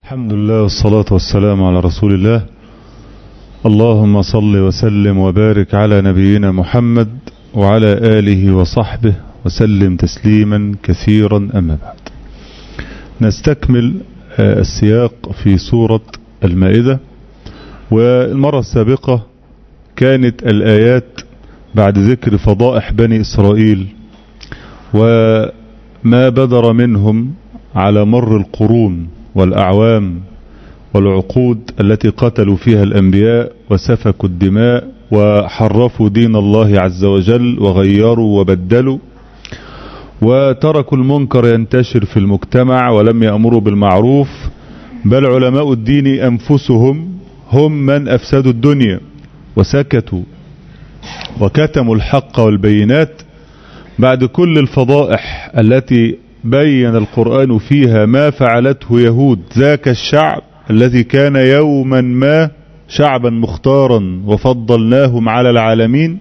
الحمد لله والصلاة والسلام على رسول الله اللهم صل وسلم وبارك على نبينا محمد وعلى آله وصحبه وسلم تسليما كثيرا أما بعد نستكمل السياق في سورة المائدة والمرة السابقة كانت الآيات بعد ذكر فضائح بني إسرائيل وما بدر منهم على مر القرون والأعوام والعقود التي قتلوا فيها الأنبياء وسفكوا الدماء وحرفوا دين الله عز وجل وغيروا وبدلوا وتركوا المنكر ينتشر في المجتمع ولم يأمروا بالمعروف بل علماء الدين أنفسهم هم من أفسدوا الدنيا وسكتوا وكتموا الحق والبينات بعد كل الفضائح التي بين القرآن فيها ما فعلته يهود ذاك الشعب الذي كان يوما ما شعبا مختارا وفضلناهم على العالمين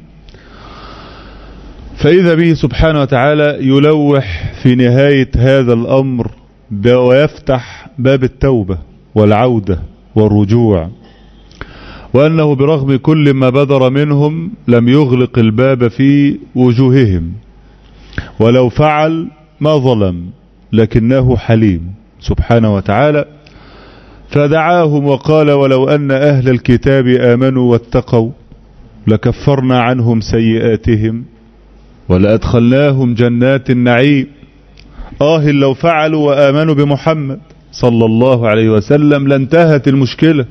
فإذا به سبحانه وتعالى يلوح في نهاية هذا الأمر ويفتح باب التوبة والعودة والرجوع وأنه برغم كل ما بدر منهم لم يغلق الباب في وجوههم ولو فعل ما ظلم لكنه حليم سبحانه وتعالى فدعاهم وقال ولو أن أهل الكتاب آمنوا واتقوا لكفرنا عنهم سيئاتهم ولأدخلناهم جنات النعيم آه لو فعلوا وآمنوا بمحمد صلى الله عليه وسلم لانتهت المشكلة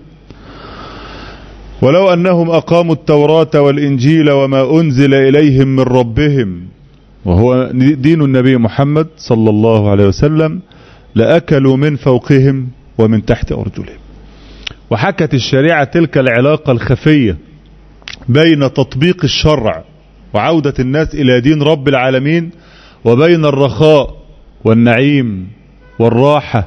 ولو أنهم أقاموا التوراة والإنجيل وما أنزل إليهم من ربهم وهو دين النبي محمد صلى الله عليه وسلم لأكلوا من فوقهم ومن تحت أرجلهم وحكت الشريعة تلك العلاقة الخفية بين تطبيق الشرع وعودة الناس إلى دين رب العالمين وبين الرخاء والنعيم والراحة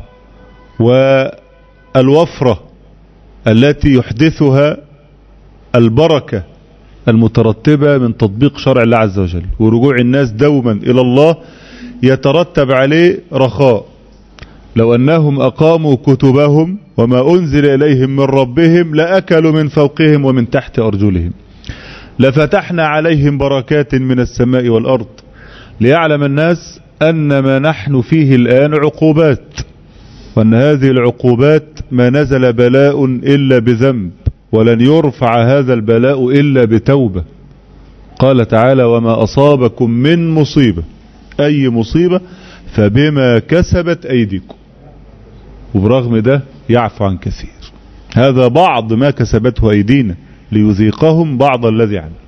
والوفرة التي يحدثها البركة المترتبة من تطبيق شرع الله عز وجل ورجوع الناس دوما إلى الله يترتب عليه رخاء لو أنهم أقاموا كتبهم وما أنزل إليهم من ربهم لأكلوا من فوقهم ومن تحت أرجلهم لفتحنا عليهم بركات من السماء والأرض ليعلم الناس أن ما نحن فيه الآن عقوبات وأن هذه العقوبات ما نزل بلاء إلا بذنب ولن يرفع هذا البلاء إلا بتوبة قال تعالى وما أصابكم من مصيبة أي مصيبة فبما كسبت أيديكم وبرغم ده يعفو عن كثير هذا بعض ما كسبته أيدينا ليذيقهم بعض الذي عمل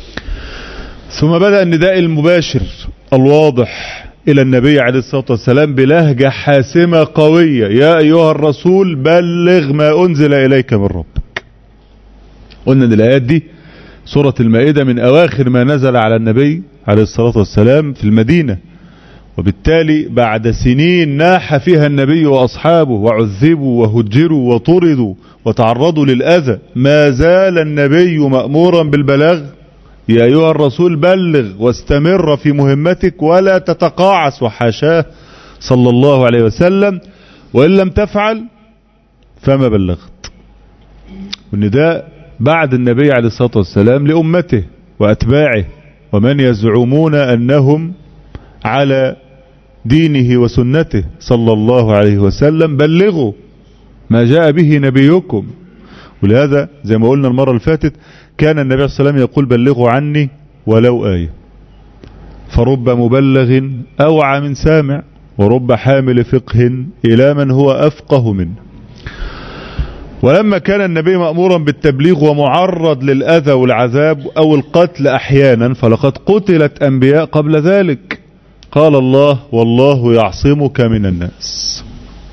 ثم بدأ النداء المباشر الواضح إلى النبي عليه الصلاة والسلام بلهجة حاسمة قوية يا أيها الرسول بلغ ما أنزل إليك من ربك قلنا ان الآيات دي سورة المائدة من أواخر ما نزل على النبي عليه الصلاة والسلام في المدينة وبالتالي بعد سنين ناح فيها النبي وأصحابه وعذبوا وهجروا وطردوا وتعرضوا للأذى ما زال النبي مأمورا بالبلاغ يا أيها الرسول بلغ واستمر في مهمتك ولا تتقاعس وحاشاه صلى الله عليه وسلم وإن لم تفعل فما بلغت والنداء بعد النبي عليه الصلاة والسلام لأمته وأتباعه ومن يزعمون أنهم على دينه وسنته صلى الله عليه وسلم بلغوا ما جاء به نبيكم ولهذا زي ما قلنا المرة اللي فاتت كان النبي عليه الصلاة والسلام يقول بلغوا عني ولو آية فرب مبلغ أوعى من سامع ورب حامل فقه إلى من هو أفقه منه ولما كان النبي مأمورا بالتبليغ ومعرض للأذى والعذاب أو القتل أحيانا فلقد قتلت أنبياء قبل ذلك قال الله والله يعصمك من الناس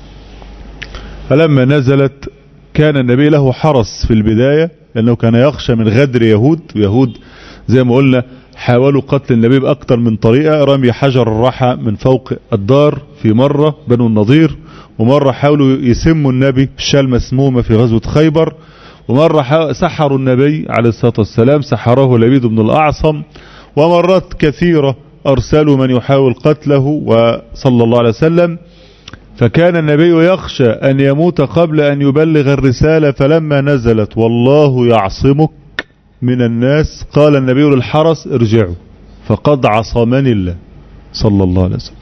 فلما نزلت كان النبي له حرس في البداية لأنه كان يخشى من غدر يهود ويهود زي ما قلنا حاولوا قتل النبي بأكثر من طريقة رمي حجر الرحى من فوق الدار في مرة بنو النضير ومرة حاولوا يسموا النبي بالشاة المسمومة في غزوة خيبر ومرة سحروا النبي عليه الصلاة والسلام سحره لبيد بن الأعصم ومرات كثيرة أرسلوا من يحاول قتله وصلى الله عليه وسلم فكان النبي يخشى أن يموت قبل أن يبلغ الرسالة فلما نزلت والله يعصمك من الناس قال النبي للحرس ارجعوا فقد عصمني الله صلى الله عليه وسلم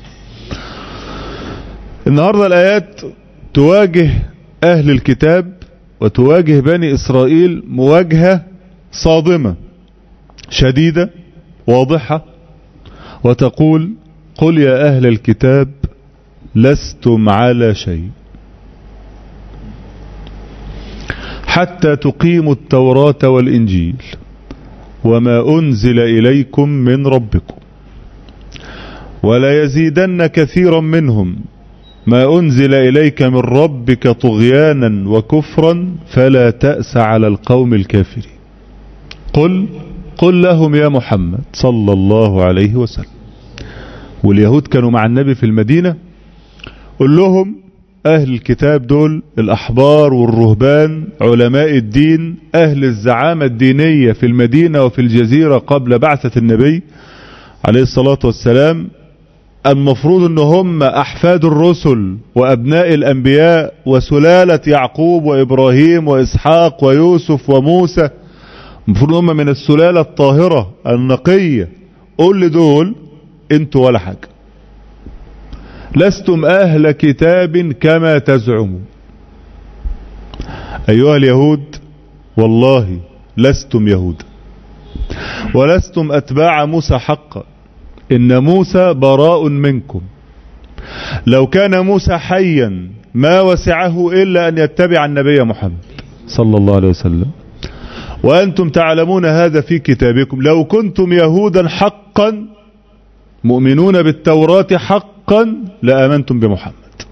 النهاردة الآيات تواجه أهل الكتاب وتواجه بني إسرائيل مواجهة صادمة شديدة واضحة وتقول قل يا أهل الكتاب لستم على شيء حتى تقيموا التوراة والإنجيل وما أنزل إليكم من ربكم ولا يزيدن كثيرا منهم ما أنزل إليك من ربك طغيانا وكفرا فلا تأس على القوم الكافرين قل قل لهم يا محمد صلى الله عليه وسلم واليهود كانوا مع النبي في المدينة قل لهم أهل الكتاب دول الأحبار والرهبان علماء الدين أهل الزعامة الدينية في المدينة وفي الجزيرة قبل بعثة النبي عليه الصلاة والسلام المفروض ان هم احفاد الرسل وابناء الانبياء وسلالة يعقوب وابراهيم واسحاق ويوسف وموسى المفروض هم من السلالة الطاهرة النقية قول لدول انتوا ولا حاجة لستم اهل كتاب كما تزعمون ايها اليهود والله لستم يهود ولستم اتباع موسى حقا ان موسى براء منكم لو كان موسى حيا ما وسعه الا ان يتبع النبي محمد صلى الله عليه وسلم وانتم تعلمون هذا في كتابكم لو كنتم يهودا حقا مؤمنون بالتوراة حقا لامنتم بمحمد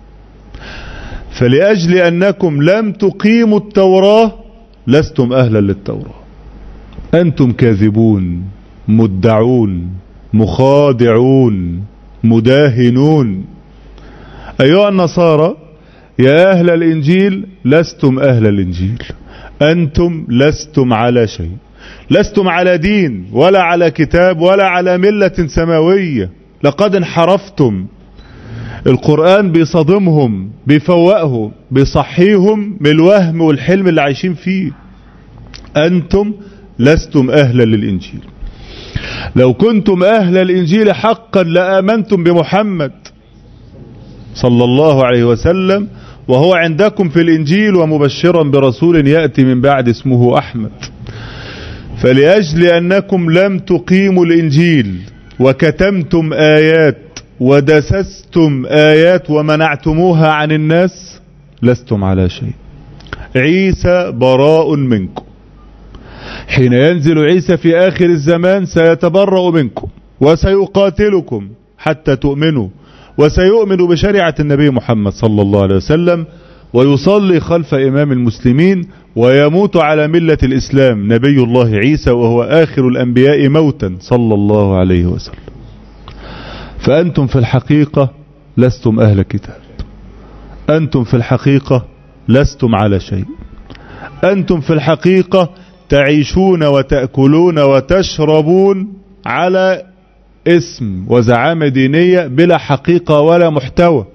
فلاجل انكم لم تقيموا التوراة لستم اهلا للتوراة انتم كاذبون مدعون مخادعون مداهنون أيها النصارى يا أهل الإنجيل لستم أهل الإنجيل أنتم لستم على شيء لستم على دين ولا على كتاب ولا على ملة سماوية لقد انحرفتم القرآن بيصدمهم بيفوقهم بيصحيهم من الوهم والحلم اللي عايشين فيه أنتم لستم أهلا للإنجيل لو كنتم أهل الإنجيل حقا لآمنتم بمحمد صلى الله عليه وسلم وهو عندكم في الإنجيل ومبشرا برسول يأتي من بعد اسمه أحمد فلأجل أنكم لم تقيموا الإنجيل وكتمتم آيات ودسستم آيات ومنعتموها عن الناس لستم على شيء عيسى براء منكم حين ينزل عيسى في آخر الزمان سيتبرأ منكم وسيقاتلكم حتى تؤمنوا وسيؤمن بشريعة النبي محمد صلى الله عليه وسلم ويصلي خلف إمام المسلمين ويموت على ملة الإسلام نبي الله عيسى وهو آخر الأنبياء موتا صلى الله عليه وسلم فأنتم في الحقيقة لستم أهل كتاب أنتم في الحقيقة لستم على شيء أنتم في الحقيقة تعيشون وتأكلون وتشربون على اسم وزعامة دينية بلا حقيقة ولا محتوى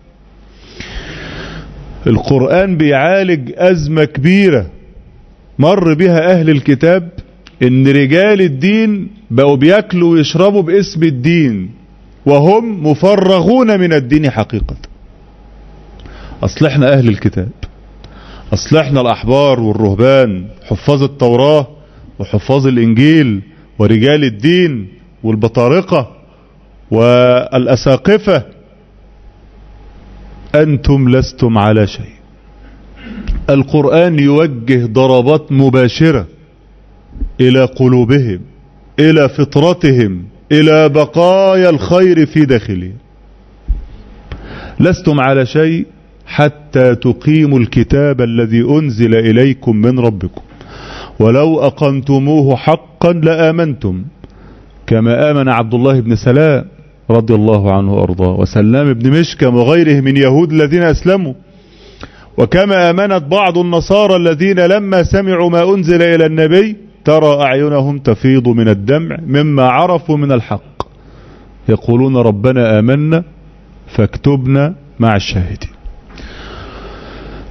القرآن بيعالج أزمة كبيرة مر بها أهل الكتاب إن رجال الدين بقوا بياكلوا ويشربوا باسم الدين وهم مفرغون من الدين حقيقة أصلحنا أهل الكتاب أصلحنا الأحبار والرهبان حفاظ التوراة وحفاظ الإنجيل ورجال الدين والبطارقة والأساقفة أنتم لستم على شيء القرآن يوجه ضربات مباشرة إلى قلوبهم إلى فطرتهم إلى بقايا الخير في داخلهم لستم على شيء حتى تقيموا الكتاب الذي أنزل إليكم من ربكم ولو أقمتموه حقا لآمنتم كما آمن عبد الله بن سلام رضي الله عنه وأرضاه وسلام بن مشكم وغيره من يهود الذين أسلموا وكما آمنت بعض النصارى الذين لما سمعوا ما أنزل إلى النبي ترى أعينهم تفيض من الدمع مما عرفوا من الحق يقولون ربنا آمنا فاكتبنا مع الشاهدين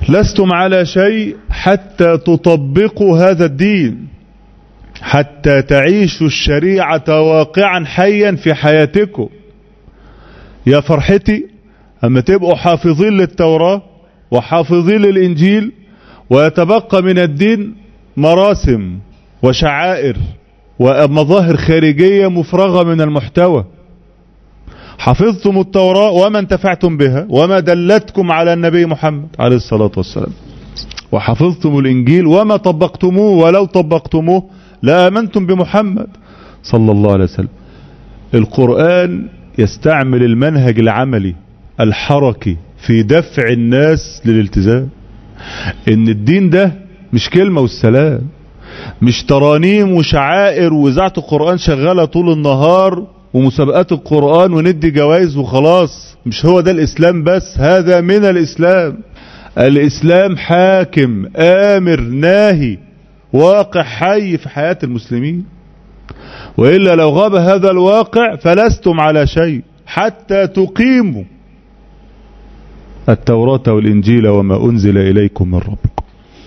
لستم على شيء حتى تطبقوا هذا الدين حتى تعيشوا الشريعة واقعا حيا في حياتكم يا فرحتي أما تبقوا حافظين للتوراة وحافظين للإنجيل ويتبقى من الدين مراسم وشعائر ومظاهر خارجية مفرغة من المحتوى حفظتم التوراة وما انتفعتم بها وما دلتكم على النبي محمد عليه الصلاة والسلام وحفظتم الإنجيل وما طبقتموه ولو طبقتموه لآمنتم بمحمد صلى الله عليه وسلم القرآن يستعمل المنهج العملي الحركي في دفع الناس للالتزام ان الدين ده مش كلمة والسلام مش ترانيم وشعائر وإذاعة القرآن شغالة طول النهار ومسابقات القرآن وندي جوائز وخلاص مش هو ده الإسلام بس هذا من الإسلام الإسلام حاكم آمر ناهي واقع حي في حياة المسلمين وإلا لو غاب هذا الواقع فلستم على شيء حتى تقيموا التوراة والإنجيل وما أنزل إليكم من ربكم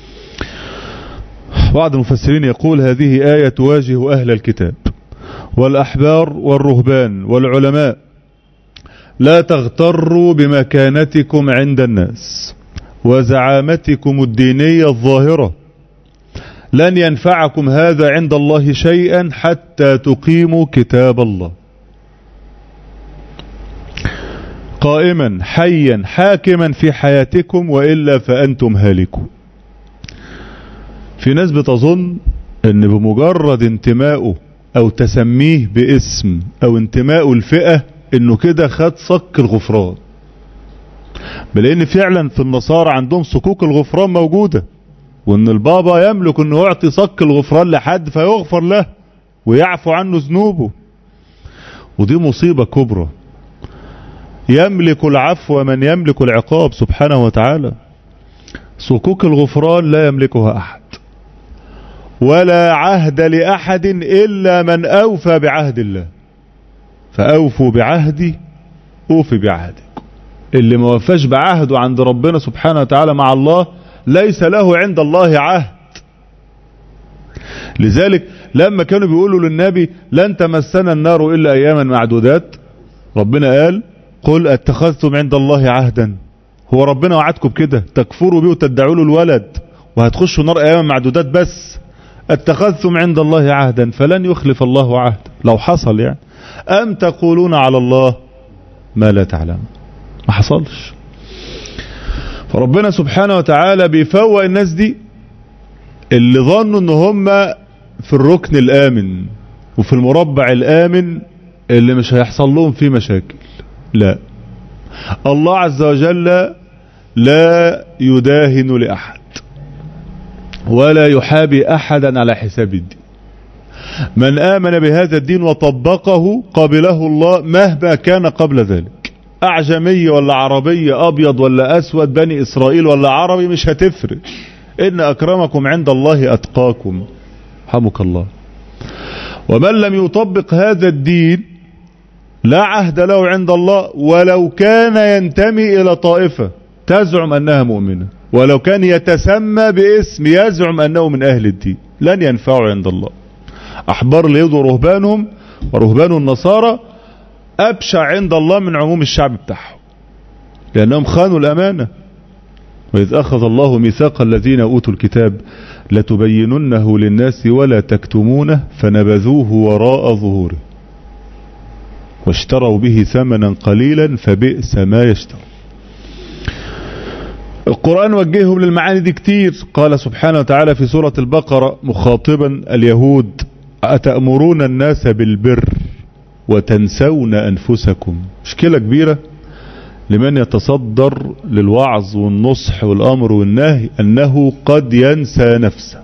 بعض المفسرين يقول هذه آية تواجه أهل الكتاب والأحبار والرهبان والعلماء لا تغتروا بمكانتكم عند الناس وزعامتكم الدينية الظاهرة لن ينفعكم هذا عند الله شيئا حتى تقيموا كتاب الله قائما حيا حاكما في حياتكم وإلا فأنتم هالكون في ناس بتظن ان بمجرد انتمائه او تسميه باسم او انتمائه الفئة انه كده خد صك الغفران بلان فعلا في النصارى عندهم صكوك الغفران موجودة وان البابا يملك انه يعطي صك الغفران لحد فيغفر له ويعفو عنه ذنوبه ودي مصيبة كبرى يملك العفو من يملك العقاب سبحانه وتعالى صكوك الغفران لا يملكها احد ولا عهد لأحد إلا من أوفى بعهد الله فأوفوا بعهدي أوفي بعهدكم اللي ما وفاش بعهده عند ربنا سبحانه وتعالى مع الله ليس له عند الله عهد لذلك لما كانوا بيقولوا للنبي لن تمسنا النار إلا أياما معدودات ربنا قال قل اتخذتم عند الله عهدا هو ربنا وعدكم بكده تكفروا بيه وتدعوا له الولد وهتخشوا نار أياما معدودات بس اتخذتم عند الله عهدا فلن يخلف الله عهد لو حصل يعني أم تقولون على الله ما لا تعلم ما حصلش فربنا سبحانه وتعالى بيفوق الناس دي اللي ظنوا ان هم في الركن الآمن وفي المربع الآمن اللي مش هيحصل لهم فيه مشاكل لا الله عز وجل لا يداهن لأحد ولا يحابي أحدا على حساب الدين من آمن بهذا الدين وطبقه قبله الله مهما كان قبل ذلك أعجمي ولا عربي أبيض ولا أسود بني إسرائيل ولا عربي مش هتفرق إن أكرمكم عند الله أتقاكم حمك الله ومن لم يطبق هذا الدين لا عهد له عند الله ولو كان ينتمي إلى طائفة تزعم أنها مؤمنة ولو كان يتسمى باسم يزعم أنه من أهل الدين لن ينفعه عند الله أحبار اليهود ورهبانهم ورهبان النصارى أبشع عند الله من عموم الشعب بتاعهم لأنهم خانوا الأمانة وإذ أخذ الله ميثاق الذين أوتوا الكتاب لتبيننه للناس ولا تكتمونه فنبذوه وراء ظهوره واشتروا به ثمنا قليلا فبئس ما يشتروا القرآن وجههم للمعاني دي كتير قال سبحانه وتعالى في سورة البقرة مخاطبا اليهود أتأمرون الناس بالبر وتنسون أنفسكم مشكلة كبيرة لمن يتصدر للوعظ والنصح والأمر والنهي أنه قد ينسى نفسه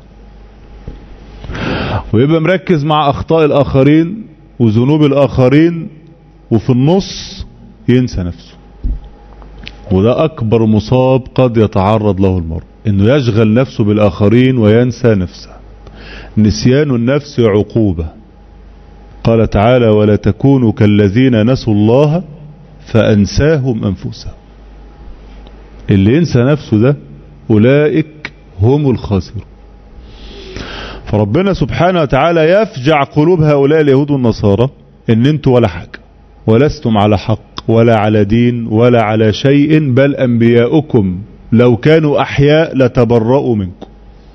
ويبقى مركز مع أخطاء الآخرين وذنوب الآخرين وفي النص ينسى نفسه وده أكبر مصاب قد يتعرض له المرء إنه يشغل نفسه بالآخرين وينسى نفسه نسيان النفس عقوبة قال تعالى ولا تكونوا كالذين نسوا الله فأنساهم أنفسهم اللي ينسى نفسه ده أولئك هم الخاسرون فربنا سبحانه وتعالى يفجع قلوب هؤلاء اليهود والنصارى ان انتوا ولا حاجة ولستم على حق ولا على دين ولا على شيء بل انبياؤكم لو كانوا احياء لتبرأوا منكم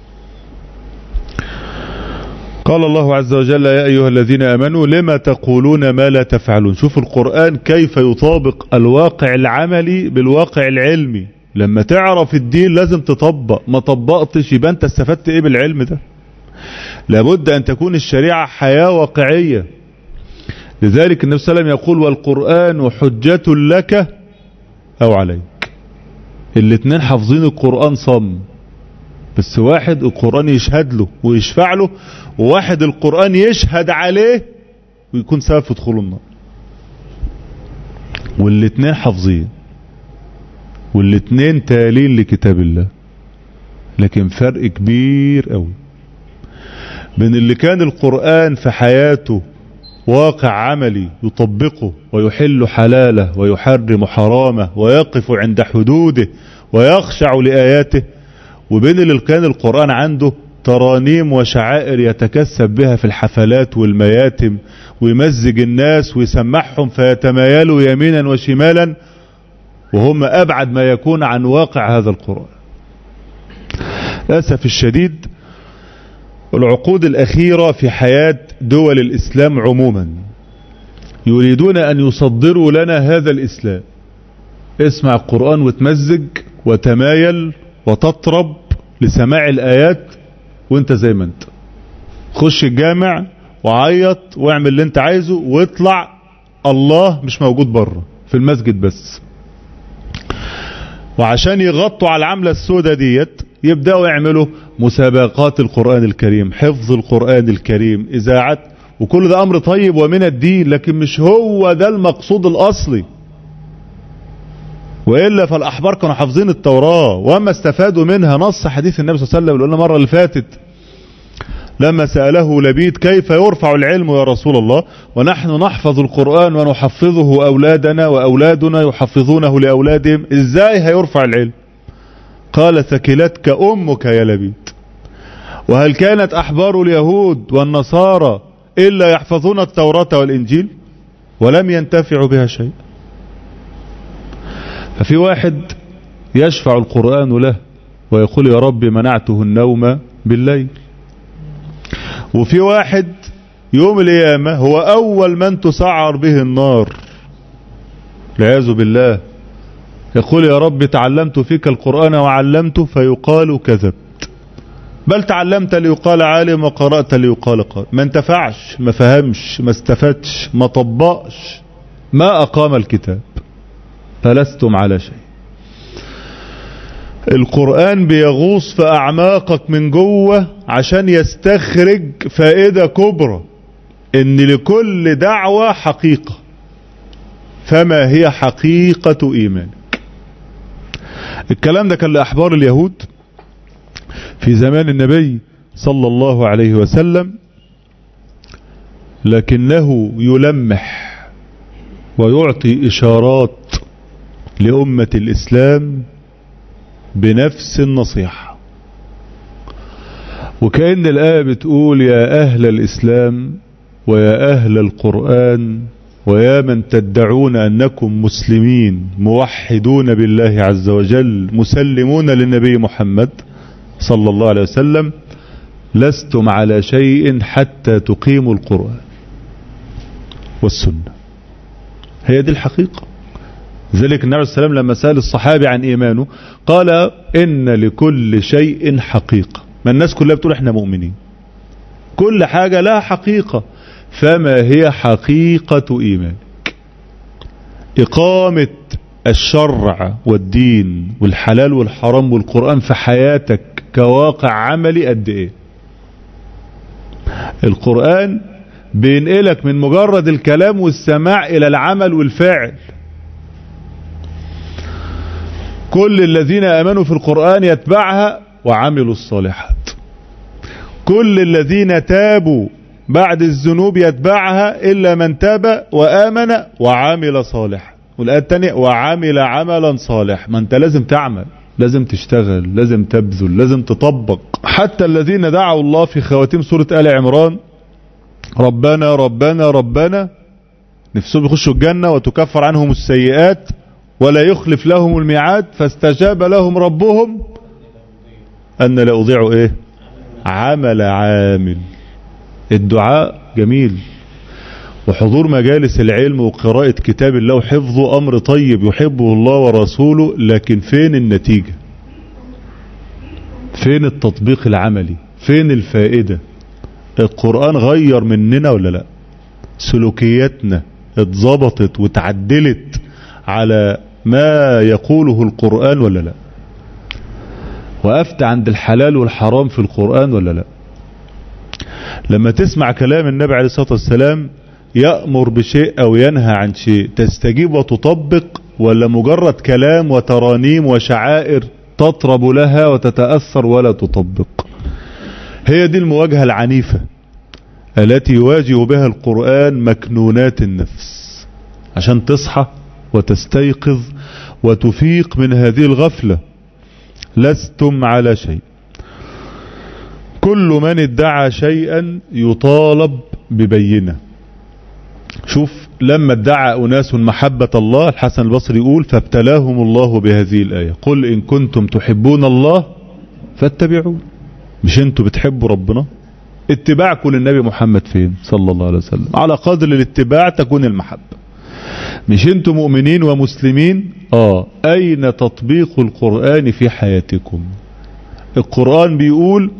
قال الله عز وجل يا أيها الذين أمنوا لما تقولون ما لا تفعلون شوف القرآن كيف يطابق الواقع العملي بالواقع العلمي لما تعرف الدين لازم تطبق ما طبقتش يبقى انت استفدت ايه بالعلم ده لابد ان تكون الشريعة حياة واقعية لذلك النبي صلى الله عليه وسلم يقول والقرآن حجة لك او عليك الاتنين حافظين القرآن صم بس واحد القرآن يشهد له ويشفع له وواحد القرآن يشهد عليه ويكون سبب في دخول النار والاتنين حافظين والاتنين تالين لكتاب الله لكن فرق كبير قوي بين اللي كان القرآن في حياته واقع عملي يطبقه ويحل حلاله ويحرم حرامه ويقف عند حدوده ويخشع لآياته وبين اللي كان القرآن عنده ترانيم وشعائر يتكسب بها في الحفلات والمياتم ويمزج الناس ويسمعهم فيتمايلوا يمينا وشمالا وهم أبعد ما يكون عن واقع هذا القرآن للأسف الشديد العقود الأخيرة في حياة دول الإسلام عموما يريدون أن يصدروا لنا هذا الإسلام اسمع القرآن وتمزج وتمايل وتطرب لسماع الآيات وانت زي ما انت خش الجامع وعيط واعمل اللي انت عايزه واطلع الله مش موجود بره في المسجد بس وعشان يغطوا على العملة السوداء ديت يبدأوا يعملوا مسابقات القرآن الكريم حفظ القرآن الكريم إذاعات وكل ده أمر طيب ومن الدين لكن مش هو ده المقصود الأصلي وإلا فالأحبار كانوا حافظين التوراة وما استفادوا منها نص حديث النبي صلى الله عليه وسلم اللي قلنا المرة اللي فاتت لما سأله لبيد كيف يرفع العلم يا رسول الله ونحن نحفظ القرآن ونحفظه أولادنا وأولادنا يحفظونه لأولادهم إزاي هيرفع العلم قال ثكلتك أمك يا لبيد وهل كانت أحبار اليهود والنصارى إلا يحفظون التوراة والإنجيل ولم ينتفعوا بها شيء ففي واحد يشفع القرآن له ويقول يا رب منعته النوم بالليل وفي واحد يوم القيامة هو أول من تسعر به النار والعياذ بالله يقول يا رب تعلمت فيك القرآن وعلمته فيقال كذبت بل تعلمت ليقال عالم وقرأت ليقال قارئ ما انتفعش ما فهمش ما استفادش ما طبقش ما أقام الكتاب فلستم على شيء القرآن بيغوص في أعماقك من جوه عشان يستخرج فائدة كبرى ان لكل دعوة حقيقة فما هي حقيقة ايمانك الكلام ده كان لأحبار اليهود في زمان النبي صلى الله عليه وسلم لكنه يلمح ويعطي إشارات لأمة الإسلام بنفس النصيحة وكأن الآية بتقول يا أهل الإسلام ويا أهل القرآن ويا من تدعون أنكم مسلمين موحدون بالله عز وجل مسلمون للنبي محمد صلى الله عليه وسلم لستم على شيء حتى تقيموا القرآن والسنة هي دي الحقيقة ذلك النبي صلى الله عليه وسلم لما سأل الصحابي عن إيمانه قال إن لكل شيء حقيقة ما الناس كلها بتقول احنا مؤمنين كل حاجة لها حقيقة فما هي حقيقة إيمانك إقامة الشرع والدين والحلال والحرام والقرآن في حياتك كواقع عملي قد إيه القرآن بينقلك من مجرد الكلام والسماع إلى العمل والفعل كل الذين امنوا في القرآن يتبعها وعملوا الصالحات كل الذين تابوا بعد الذنوب يتبعها إلا من تاب وآمن وعمل صالحا والآية الثانية وعمل عملا صالح ما انت لازم تعمل لازم تشتغل لازم تبذل لازم تطبق حتى الذين دعوا الله في خواتيم سورة آل عمران ربنا ربنا ربنا نفسهم يخشوا الجنة وتكفر عنهم السيئات ولا يخلف لهم الميعاد فاستجاب لهم ربهم أن لا أضيع إيه عمل عامل الدعاء جميل وحضور مجالس العلم وقراءة كتاب الله وحفظه أمر طيب يحبه الله ورسوله لكن فين النتيجة فين التطبيق العملي فين الفائدة القرآن غير مننا ولا لا سلوكياتنا اتظبطت وتعدلت على ما يقوله القرآن ولا لا وقفت عند الحلال والحرام في القرآن ولا لا لما تسمع كلام النبي عليه الصلاة والسلام يأمر بشيء أو ينهى عن شيء تستجيب وتطبق ولا مجرد كلام وترانيم وشعائر تطرب لها وتتأثر ولا تطبق هي دي المواجهة العنيفة التي يواجه بها القرآن مكنونات النفس عشان تصحى وتستيقظ وتفيق من هذه الغفلة لستم على شيء كل من ادعى شيئا يطالب ببينه شوف لما ادعى أناس محبة الله الحسن البصري يقول فابتلاهم الله بهذه الآية قل إن كنتم تحبون الله فاتبعون مش انتوا بتحبوا ربنا اتباعكم للنبي محمد فين صلى الله عليه وسلم على قدر الاتباع تكون المحبة مش انتوا مؤمنين ومسلمين اه اين تطبيق القرآن في حياتكم القرآن بيقول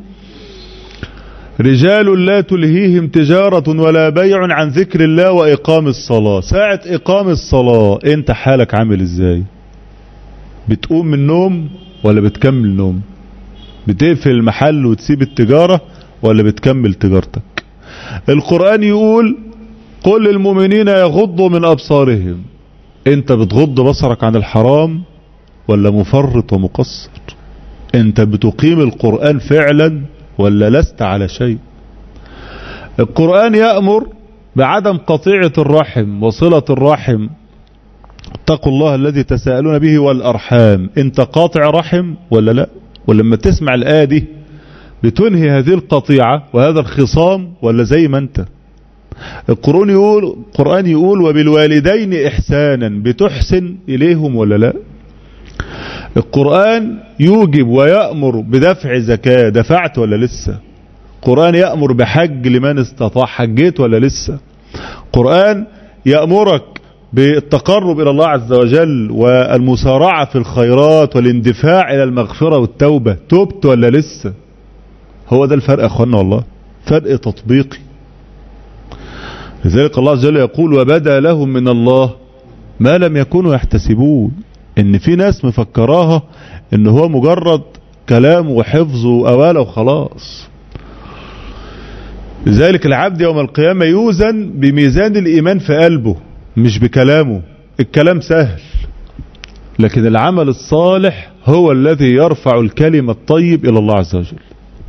رجال لا تلهيهم تجارة ولا بيع عن ذكر الله وإقام الصلاة ساعة إقام الصلاة انت حالك عامل ازاي بتقوم من النوم ولا بتكمل نوم بتقفل المحل وتسيب التجارة ولا بتكمل تجارتك القرآن يقول قل للمؤمنين يغضوا من أبصارهم انت بتغض بصرك عن الحرام ولا مفرط ومقصر انت بتقيم القرآن فعلا ولا لست على شيء القرآن يأمر بعدم قطيعة الرحم وصلة الرحم اتقوا الله الذي تساءلون به والأرحام انت قاطع رحم ولا لا ولما تسمع الآية دي بتنهي هذه القطيعة وهذا الخصام ولا زي ما انت القرآن يقول القرآن يقول وبالوالدين إحسانا بتحسن إليهم ولا لا القرآن يوجب ويأمر بدفع زكاة دفعت ولا لسه القرآن يأمر بحج لمن استطاع حجيت ولا لسه القرآن يأمرك بالتقرب إلى الله عز وجل والمسارعة في الخيرات والاندفاع إلى المغفرة والتوبة تبت ولا لسه هو ده الفرق أخوانا والله فرق تطبيقي لذلك الله عز وجل يقول وبدا لهم من الله ما لم يكونوا يحتسبون ان في ناس مفكراها ان هو مجرد كلام وحفظ وأوالة وخلاص لذلك العبد يوم القيامة يوزن بميزان الإيمان في قلبه مش بكلامه الكلام سهل لكن العمل الصالح هو الذي يرفع الكلمة الطيب إلى الله عز وجل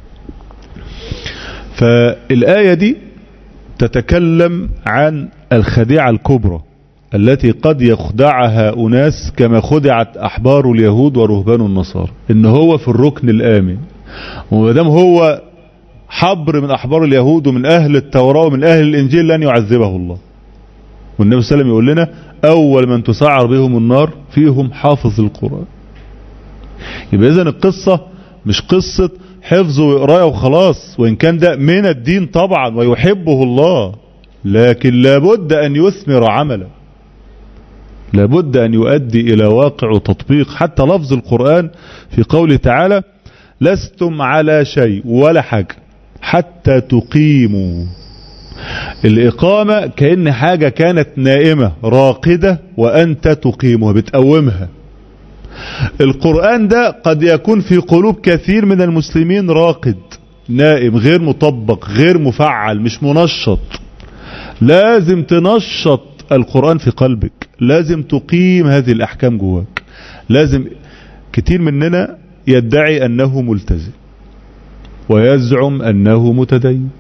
فالآية دي تتكلم عن الخديعة الكبرى التي قد يخدعها أناس كما خدعت أحبار اليهود ورهبان النصارى إن هو في الركن الآمن ومدام هو حبر من أحبار اليهود ومن أهل التوراة ومن أهل الإنجيل لن يعذبه الله والنبي صلى الله عليه وسلم يقول لنا أول من تسعر بهم النار فيهم حافظ القرآن يبقى إذن القصة مش قصة حفظ وقرايه وخلاص وإن كان ده من الدين طبعا ويحبه الله لكن لابد أن يثمر عملا لابد أن يؤدي إلى واقع وتطبيق حتى لفظ القرآن في قوله تعالى لستم على شيء ولا حاجة حتى تقيموا الإقامة كأن حاجة كانت نائمة راقدة وأنت تقيمها بتقومها القرآن ده قد يكون في قلوب كثير من المسلمين راقد نائم غير مطبق غير مفعل مش منشط لازم تنشط القرآن في قلبك لازم تقيم هذه الأحكام جواك لازم كتير مننا يدعي أنه ملتزم ويزعم أنه متدين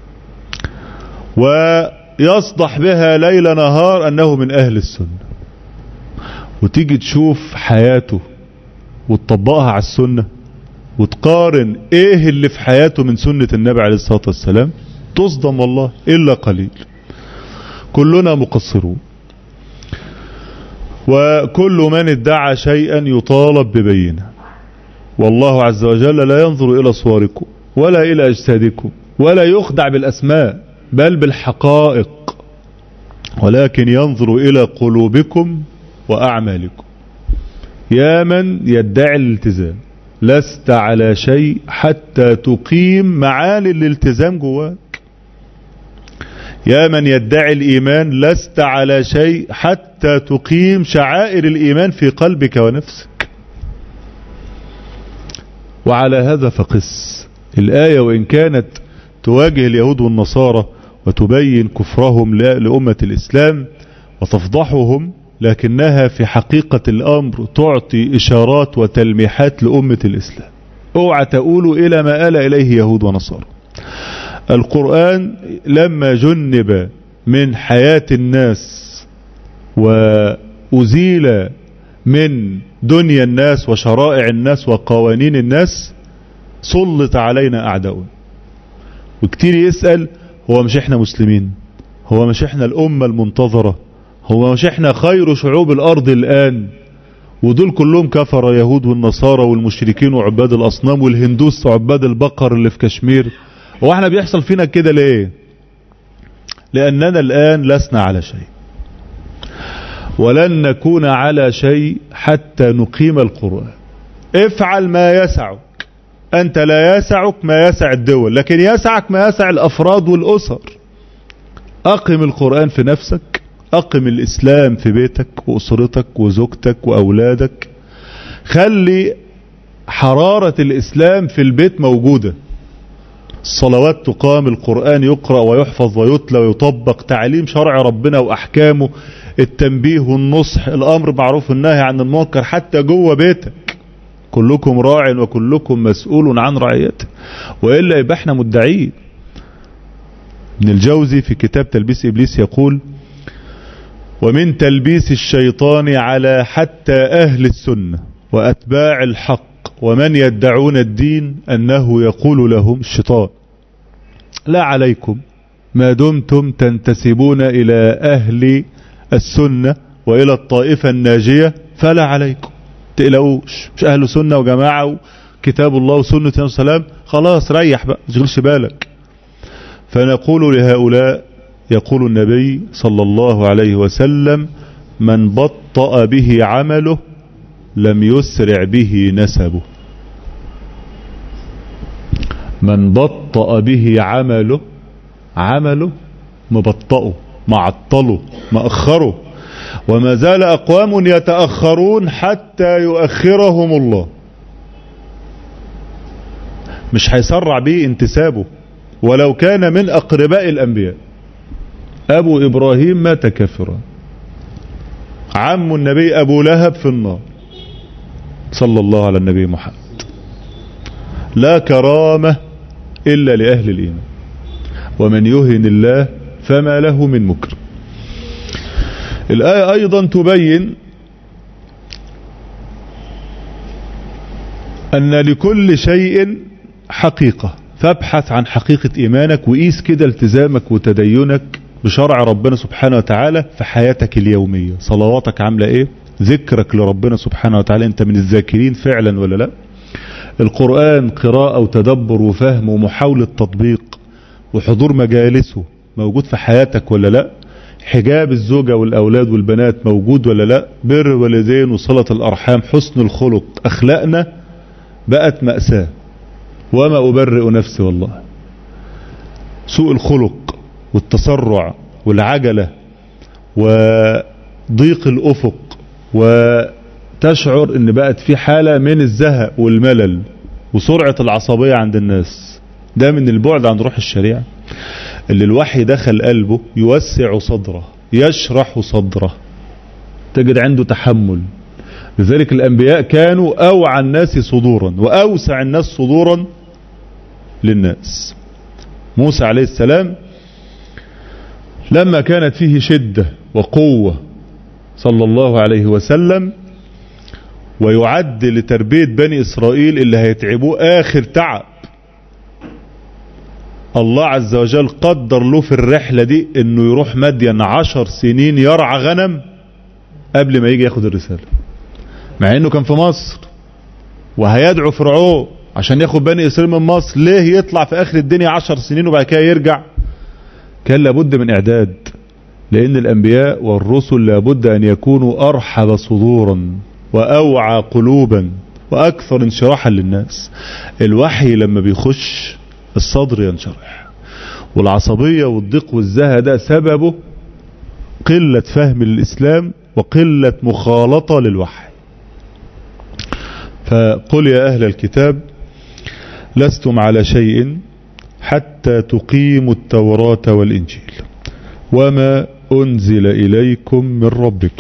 ويصدح بها ليل نهار أنه من أهل السنة وتيجي تشوف حياته وتطبقها على السنة وتقارن ايه اللي في حياته من سنة النبي عليه الصلاة والسلام تصدم والله إلا قليل كلنا مقصرون وكل من ادعى شيئا يطالب ببينه والله عز وجل لا ينظر إلى صوركم ولا إلى أجسادكم ولا يخدع بالأسماء بل بالحقائق ولكن ينظر إلى قلوبكم وأعمالكم يا من يدعي الالتزام لست على شيء حتى تقيم معاني الالتزام جواك يا من يدعي الإيمان لست على شيء حتى تقيم شعائر الإيمان في قلبك ونفسك وعلى هذا فقس الآية وإن كانت تواجه اليهود والنصارى وتبين كفرهم لأمة الإسلام وتفضحهم لكنها في حقيقة الأمر تعطي إشارات وتلميحات لأمة الإسلام اوعى تقولوا إلى ما آل إليه يهود ونصارى القرآن لما جنب من حياة الناس وأزيل من دنيا الناس وشرائع الناس وقوانين الناس سلط علينا أعداؤنا وكتير يسأل هو مش احنا مسلمين هو مش احنا الأمة المنتظرة هو مش احنا خير شعوب الأرض الآن ودول كلهم كفر يهود والنصارى والمشركين وعباد الأصنام والهندوس وعباد البقر اللي في كشمير هو احنا بيحصل فينا كده ليه لأننا الآن لسنا على شيء ولن نكون على شيء حتى نقيم القرآن افعل ما يسعك أنت لا يسعك ما يسع الدول لكن يسعك ما يسع الأفراد والأسر أقم القرآن في نفسك أقم الإسلام في بيتك وأسرتك وزوجتك وأولادك خلي حرارة الإسلام في البيت موجودة الصلوات تقام القرآن يقرأ ويحفظ ويتلى ويطبق تعليم شرع ربنا وأحكامه التنبيه والنصح الأمر معروف النهي عن المنكر حتى جوه بيتك كلكم راع وكلكم مسؤول عن رعيته وإلا يبقى احنا مدعين ابن الجوزي في كتاب تلبيس إبليس يقول ومن تلبيس الشيطان على حتى أهل السنة وأتباع الحق ومن يدعون الدين أنه يقول لهم الشيطان لا عليكم ما دمتم تنتسبون إلى أهل السنة وإلى الطائفة الناجية فلا عليكم تقلقوش مش أهل سنة وجماعة كتاب الله وسنة يا سلام خلاص ريح بقى تشغلش بالك فنقول لهؤلاء يقول النبي صلى الله عليه وسلم من بطأ به عمله لم يسرع به نسبه من بطأ به عمله عمله مبطئه معطله مأخره وما زال أقوام يتأخرون حتى يؤخرهم الله مش هيسرع به انتسابه ولو كان من أقرباء الأنبياء أبو إبراهيم مات كافرا عم النبي أبو لهب في النار صلى الله على النبي محمد لا كرامة إلا لأهل الإيمان ومن يهن الله فما له من مكرم الآية أيضا تبين أن لكل شيء حقيقة فابحث عن حقيقة إيمانك وقيس كده التزامك وتدينك بشرع ربنا سبحانه وتعالى في حياتك اليومية صلواتك عاملة ايه ذكرك لربنا سبحانه وتعالى انت من الذاكرين فعلا ولا لا القرآن قراءة وتدبر وفهم ومحاولة تطبيق وحضور مجالسه موجود في حياتك ولا لا حجاب الزوجة والأولاد والبنات موجود ولا لا بر والدين وصلة الأرحام حسن الخلق أخلاقنا بقت مأساة وما أبرئ نفسي والله سوء الخلق والتسرع والعجلة وضيق الأفق وتشعر ان بقت في حالة من الزهق والملل وسرعة العصبية عند الناس ده من البعد عن روح الشريعة اللي الوحي دخل قلبه يوسع صدره يشرح صدره تجد عنده تحمل لذلك الأنبياء كانوا أوعى الناس صدورا وأوسع الناس صدورا للناس موسى عليه السلام لما كانت فيه شدة وقوة صلى الله عليه وسلم ويعد لتربية بني إسرائيل اللي هيتعبوه آخر تعب الله عز وجل قدر له في الرحلة دي انه يروح مدين عشر سنين يرعى غنم قبل ما يجي ياخد الرسالة مع انه كان في مصر وهيدعو فرعون عشان ياخد بني اسرائيل من مصر ليه يطلع في اخر الدنيا عشر سنين وبعد كده يرجع كان لابد من اعداد لان الانبياء والرسل لابد ان يكونوا ارحب صدورا واوعى قلوبا واكثر انشراحا للناس الوحي لما بيخش الصدر ينشرح والعصبية والضيق والزهى ده سببه قلة فهم الإسلام وقلة مخالطة للوحي فقل يا أهل الكتاب لستم على شيء حتى تقيموا التوراة والإنجيل وما أنزل إليكم من ربكم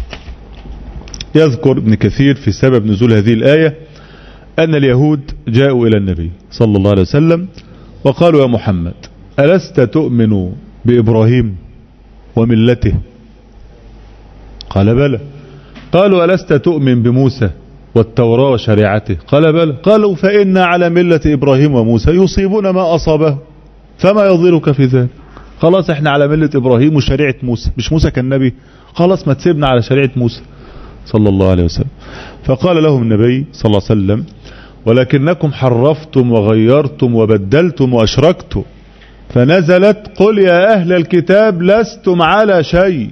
يذكر ابن كثير في سبب نزول هذه الآية أن اليهود جاءوا إلى النبي صلى الله عليه وسلم وقالوا يا محمد ألست تؤمن بإبراهيم وملته قال بلى قالوا ألست تؤمن بموسى والتوراة وشريعته قال بلى قالوا فإنا على ملة إبراهيم وموسى يصيبون ما أصابه فما يضرك في ذلك خلاص احنا على ملة إبراهيم وشريعة موسى مش موسى كان نبي خلاص ما تسيبنا على شريعة موسى صلى الله عليه وسلم فقال لهم النبي صلى الله عليه وسلم ولكنكم حرفتم وغيرتم وبدلتم وأشركتم فنزلت قل يا أهل الكتاب لستم على شيء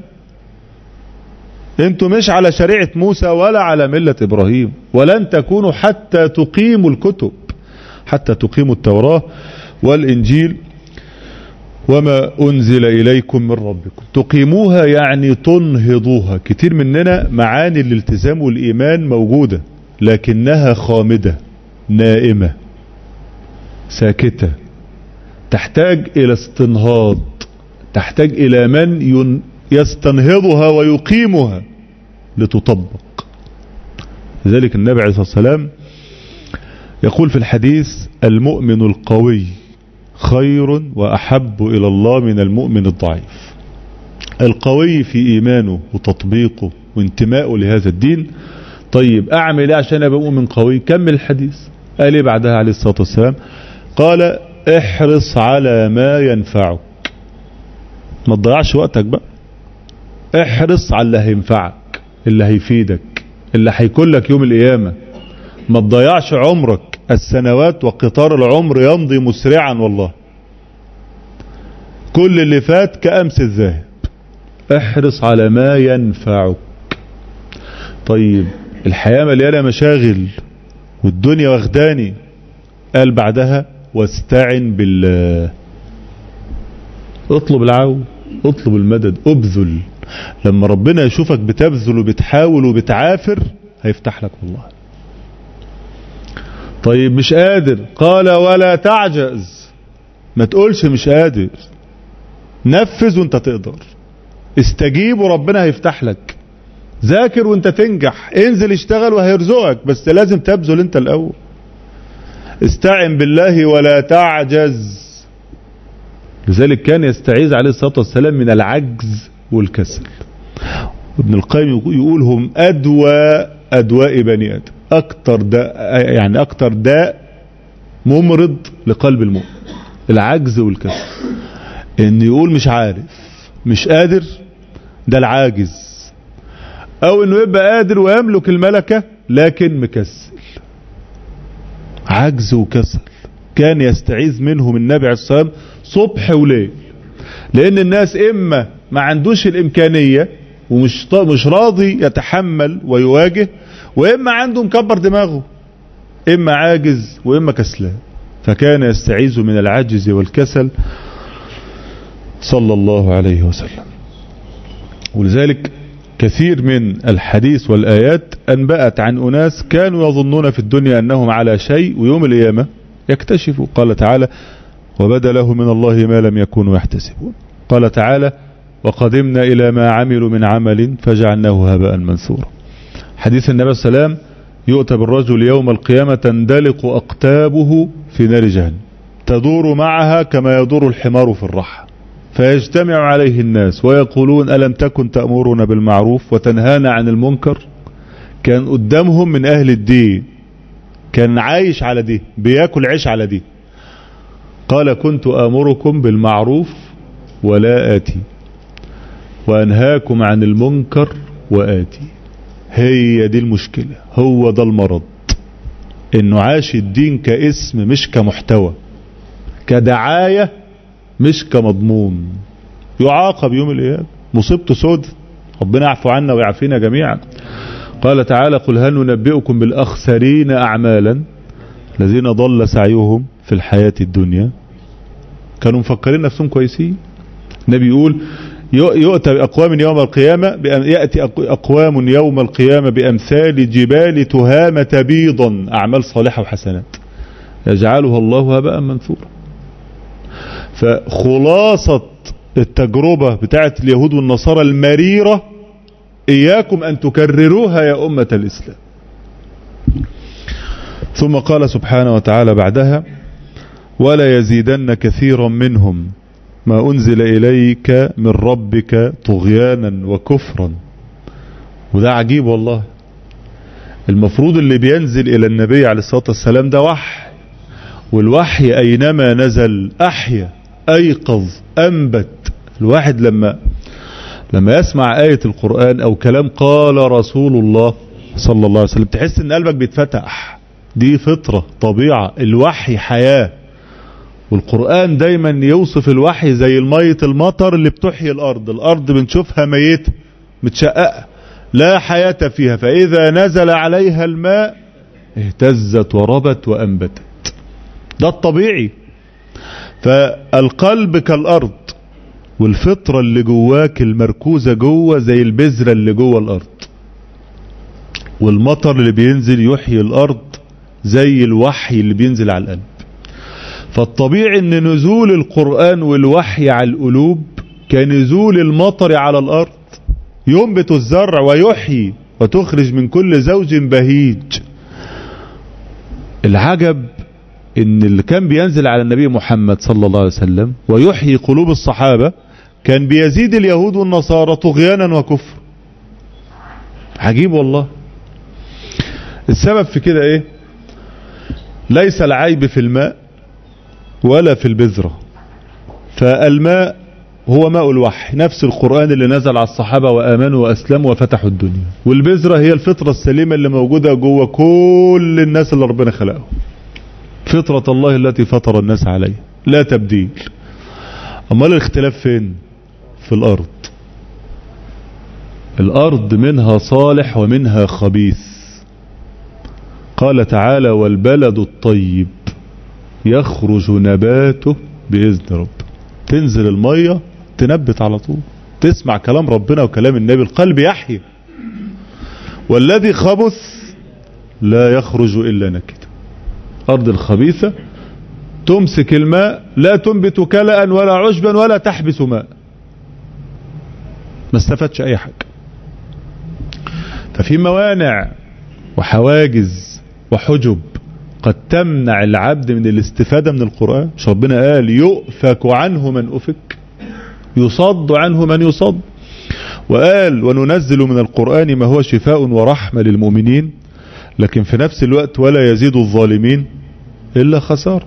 انتم مش على شريعة موسى ولا على ملة إبراهيم ولن تكونوا حتى تقيموا الكتب حتى تقيموا التوراة والإنجيل وما أنزل إليكم من ربكم تقيموها يعني تنهضوها كتير مننا معاني الالتزام والإيمان موجودة لكنها خامدة نائمة ساكتة تحتاج إلى استنهاض تحتاج إلى من يستنهضها ويقيمها لتطبق لذلك النبي عليه الصلاة والسلام يقول في الحديث المؤمن القوي خير وأحب إلى الله من المؤمن الضعيف القوي في إيمانه وتطبيقه وانتمائه لهذا الدين طيب أعمل إيه عشان أبقى مؤمن قوي كمل الحديث قال إيه بعدها عليه الصلاة والسلام قال احرص على ما ينفعك ما تضيعش وقتك بقى احرص على اللي هينفعك اللي هيفيدك اللي هيكون لك يوم القيامة ما تضيعش عمرك السنوات وقطار العمر يمضي مسرعا والله كل اللي فات كأمس الذاهب احرص على ما ينفعك طيب الحياة مليانة مشاغل والدنيا واخداني قال بعدها واستعن بالله اطلب العون اطلب المدد ابذل لما ربنا يشوفك بتبذل وبتحاول وبتعافر هيفتح لك والله طيب مش قادر قال ولا تعجز ما تقولش مش قادر نفذ وانت تقدر استجيب وربنا هيفتح لك ذاكر وانت تنجح انزل اشتغل وهيرزقك بس لازم تبذل انت الاول استعن بالله ولا تعجز لذلك كان يستعيذ عليه الصلاة والسلام من العجز والكسل ابن القيم يقول هم أدوى أدواء بني آدم أكتر داء يعني أكتر داء ممرض لقلب المؤمن العجز والكسل إن يقول مش عارف مش قادر ده العاجز أو إنه يبقى قادر ويملك الملكة لكن مكسل عجز وكسل كان يستعيذ منهم النبي عليه الصلاة والسلام صبح وليل لأن الناس إما ما عندوش الإمكانية ومش مش راضي يتحمل ويواجه وإما عنده مكبر دماغه إما عاجز وإما كسلان فكان يستعيذ من العجز والكسل صلى الله عليه وسلم ولذلك كثير من الحديث والآيات أنبأت عن أناس كانوا يظنون في الدنيا أنهم على شيء ويوم القيامة يكتشفوا قال تعالى وبدا له من الله ما لم يكونوا يحتسبون قال تعالى وقدمنا إلى ما عملوا من عمل فجعلناه هباء منثورا حديث النبي صلى الله عليه وسلم يؤتى بالرجل يوم القيامة تندلق أقتابه في نار جهنم تدور معها كما يدور الحمار في الرحى فيجتمع عليه الناس ويقولون ألم تكن تأمرنا بالمعروف وتنهانا عن المنكر كان قدامهم من اهل الدين كان عايش على دي بياكل عيش على دي قال كنت امركم بالمعروف ولا اتي وانهاكم عن المنكر واتي هي دي المشكلة هو ده المرض انه عاش الدين كاسم مش كمحتوى كدعاية مش كمضمون يعاقب يوم القيامة مصيبته سود ربنا يعفو عنا ويعافينا جميعا قال تعالى قل هل ننبئكم بالأخسرين أعمالا الذين ضل سعيهم في الحياة الدنيا كانوا مفكرين نفسهم كويسين النبي يقول يؤتى بأقوام يوم القيامة يأتي أقوام يوم القيامة بأمثال جبال تهامة بيضا أعمال صالحة وحسنات يجعلها الله هباء منثورا فخلاصة التجربة بتاعت اليهود والنصارى المريرة إياكم أن تكرروها يا أمة الإسلام ثم قال سبحانه وتعالى بعدها ولا يزيدن كثيرا منهم ما أنزل إليك من ربك طغيانا وكفرا وده عجيب والله المفروض اللي بينزل إلى النبي عليه الصلاة والسلام ده وحي والوحي أينما نزل أحيا أيقظ أنبت الواحد لما لما يسمع آية القرآن أو كلام قال رسول الله صلى الله عليه وسلم تحس ان قلبك بيتفتح دي فطرة طبيعة الوحي حياة والقرآن دايما يوصف الوحي زي المية المطر اللي بتحيي الأرض الأرض بنشوفها ميتة متشققة لا حياة فيها فإذا نزل عليها الماء اهتزت وربت وأنبتت ده الطبيعي فالقلب كالأرض والفطرة اللي جواك المركوزة جوه زي البذرة اللي جوه الأرض والمطر اللي بينزل يحيي الأرض زي الوحي اللي بينزل على القلب فالطبيعي ان نزول القرآن والوحي على القلوب كنزول المطر على الأرض ينبت الزرع ويحيي وتخرج من كل زوج بهيج العجب ان اللي كان بينزل على النبي محمد صلى الله عليه وسلم ويحيي قلوب الصحابة كان بيزيد اليهود والنصارى طغيانا وكفر عجيب والله السبب في كده ايه ليس العيب في الماء ولا في البذرة فالماء هو ماء الوحي نفس القرآن اللي نزل على الصحابة وآمنوا وأسلموا وفتحوا الدنيا والبذرة هي الفطرة السليمة اللي موجودة جوه كل الناس اللي ربنا خلقهم فطرة الله التي فطر الناس عليها لا تبديل امال الاختلاف فين في الارض الارض منها صالح ومنها خبيث قال تعالى والبلد الطيب يخرج نباته بإذن رب تنزل المية تنبت على طول تسمع كلام ربنا وكلام النبي القلب يحيي والذي خبث لا يخرج إلا نكد أرض الخبيثة تمسك الماء لا تنبت كلأ ولا عشبا ولا تحبس ماء ما استفادش أي حاجة ففي موانع وحواجز وحجب قد تمنع العبد من الاستفادة من القرآن مش ربنا قال يؤفك عنه من أفك يصد عنه من يصد وقال وننزل من القرآن ما هو شفاء ورحمة للمؤمنين لكن في نفس الوقت ولا يزيد الظالمين إلا خسارة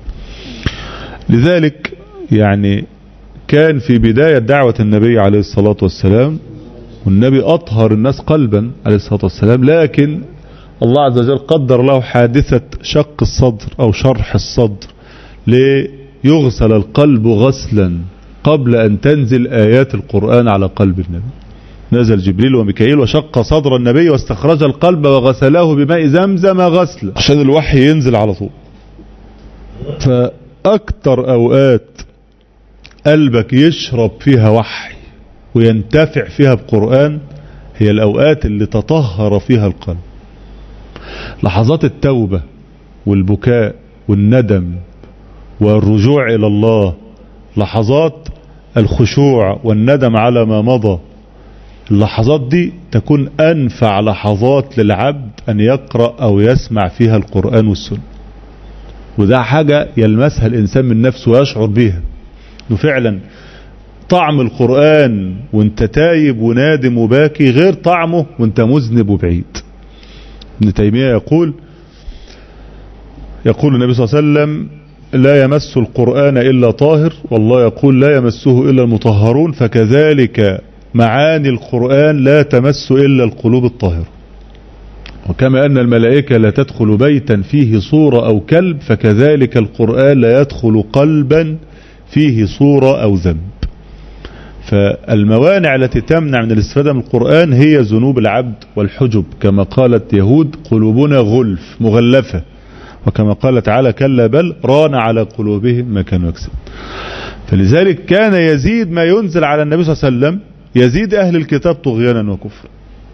لذلك يعني كان في بداية دعوة النبي عليه الصلاة والسلام والنبي أطهر الناس قلبا عليه الصلاة والسلام لكن الله عز وجل قدر له حادثة شق الصدر أو شرح الصدر ليغسل القلب غسلا قبل أن تنزل آيات القرآن على قلب النبي نزل جبريل وميكائيل وشق صدر النبي واستخرج القلب وغسله بماء زمزم غسلا عشان الوحي ينزل على طول فأكتر أوقات قلبك يشرب فيها وحي وينتفع فيها بقرآن هي الأوقات اللي تطهر فيها القلب لحظات التوبة والبكاء والندم والرجوع إلى الله لحظات الخشوع والندم على ما مضى اللحظات دي تكون أنفع لحظات للعبد أن يقرأ أو يسمع فيها القرآن والسنة وده حاجة يلمسها الإنسان من نفسه ويشعر بيها انه فعلا طعم القرآن وانت تايب ونادم وباكي غير طعمه وانت مذنب وبعيد ابن تيمية يقول يقول النبي صلى الله عليه وسلم لا يمس القرآن إلا طاهر والله يقول لا يمسه إلا المطهرون فكذلك معاني القرآن لا تمس إلا القلوب الطاهرة وكما أن الملائكة لا تدخل بيتا فيه صورة أو كلب فكذلك القرآن لا يدخل قلبا فيه صورة أو ذنب فالموانع التي تمنع من الاستفادة من القرآن هي ذنوب العبد والحجب كما قالت يهود قلوبنا غلف مغلفة وكما قال تعالى كلا بل ران على قلوبهم ما كانوا يكسبون فلذلك كان يزيد ما ينزل على النبي صلى الله عليه وسلم يزيد أهل الكتاب طغيانا وكفرا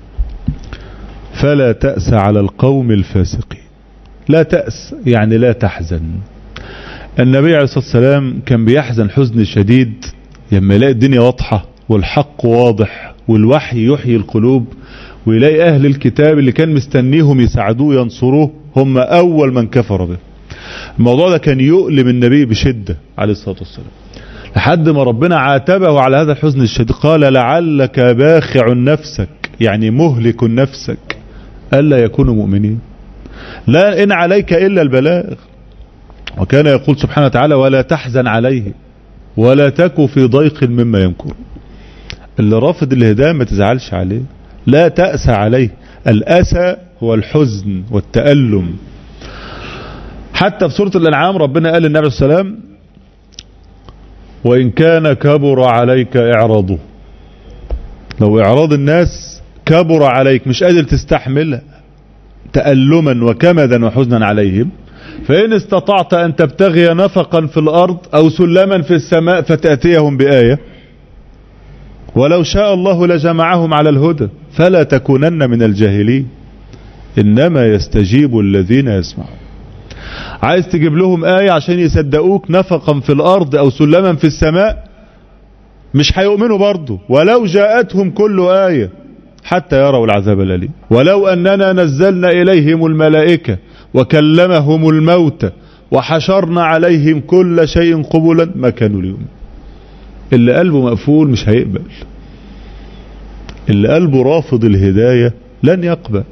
فلا تأس على القوم الفاسقين لا تأس يعني لا تحزن النبي عليه الصلاة والسلام كان بيحزن حزن شديد لما يلاقي الدنيا واضحة والحق واضح والوحي يحيي القلوب ويلاقي أهل الكتاب اللي كان مستنيهم يساعدوه ينصروه هم أول من كفر به الموضوع ده كان يؤلم النبي بشدة عليه الصلاة والسلام لحد ما ربنا عاتبه على هذا الحزن الشديد قال لعلك باخع نفسك يعني مهلك نفسك ألا يكونوا مؤمنين لا إن عليك إلا البلاغ وكان يقول سبحانه وتعالى ولا تحزن عليه ولا تك في ضيق مما يمكر اللي رافض الهداية ما تزعلش عليه لا تأس عليه الأسى هو الحزن والتألم حتى في سورة الأنعام ربنا قال للنبي صلى الله عليه وسلم وإن كان كبر عليك إعراضه لو إعراض الناس كبر عليك مش قادر تستحمل تألما وكمدا وحزنا عليهم فإن استطعت أن تبتغي نفقا في الأرض أو سلما في السماء فتأتيهم بآية ولو شاء الله لجمعهم على الهدى فلا تكونن من الجاهلين إنما يستجيب الذين يسمعون عايز تجيب لهم آية عشان يصدقوك نفقا في الأرض أو سلما في السماء مش هيؤمنوا برضه ولو جاءتهم كل آية حتى يروا العذاب الأليم ولو أننا نزلنا إليهم الملائكة وكلمهم الموت وحشرنا عليهم كل شيء قبلا ما كانوا ليؤمنوا اللي قلبه مقفول مش هيقبل اللي قلبه رافض الهداية لن يقبل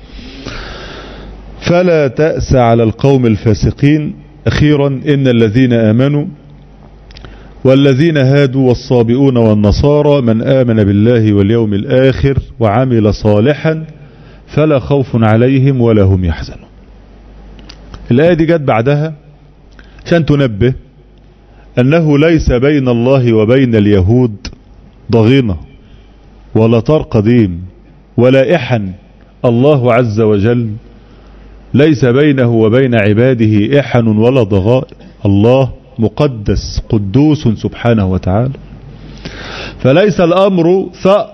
فلا تأس على القوم الفاسقين أخيرا إن الذين آمنوا والذين هادوا والصابئون والنصارى من آمن بالله واليوم الآخر وعمل صالحا فلا خوف عليهم ولا هم يحزنون الآية دي جت بعدها عشان تنبه أنه ليس بين الله وبين اليهود ضغينة ولا طار قديم ولا إحن الله عز وجل ليس بينه وبين عباده إحن ولا ضغائن الله مقدس قدوس سبحانه وتعالى فليس الأمر ثأر